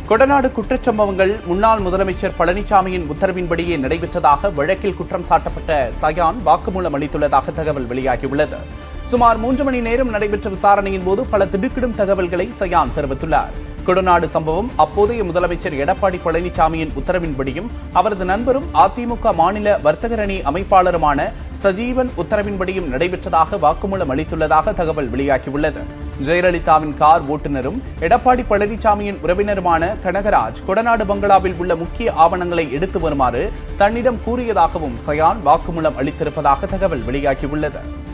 கொடநாடு குற்றச்சம்பவங்கள் முன்னாள் முதலமைச்சர் பழனிசாமியின் உத்தரவின்படியே நடைபெற்றதாக வழக்கில் குற்றம் சாட்டப்பட்ட சயான் வாக்குமூலம் அளித்துள்ளதாக தகவல் வெளியாகியுள்ளது சுமார் மூன்று மணி நேரம் நடைபெற்ற விசாரணையின் போது பல திடுக்கிடும் தகவல்களை சயான் தெரிவித்துள்ளார் கொடநாடு சம்பவம் அப்போதைய முதலமைச்சர் எடப்பாடி பழனிசாமியின் உத்தரவின்படியும் அவரது நண்பரும் அதிமுக மாநில வர்த்தகரணி அமைப்பாளருமான சஜீவன் உத்தரவின்படியும் நடைபெற்றதாக வாக்குமூலம் அளித்துள்ளதாக தகவல் வெளியாகியுள்ளது ஜெயலலிதாவின் கார் ஓட்டுநரும் எடப்பாடி பழனிசாமியின் உறவினருமான கனகராஜ் கொடநாடு பங்களாவில் உள்ள முக்கிய ஆவணங்களை எடுத்து வருமாறு தன்னிடம் கூறியதாகவும் சயான் வாக்குமூலம் அளித்திருப்பதாக தகவல் வெளியாகியுள்ளது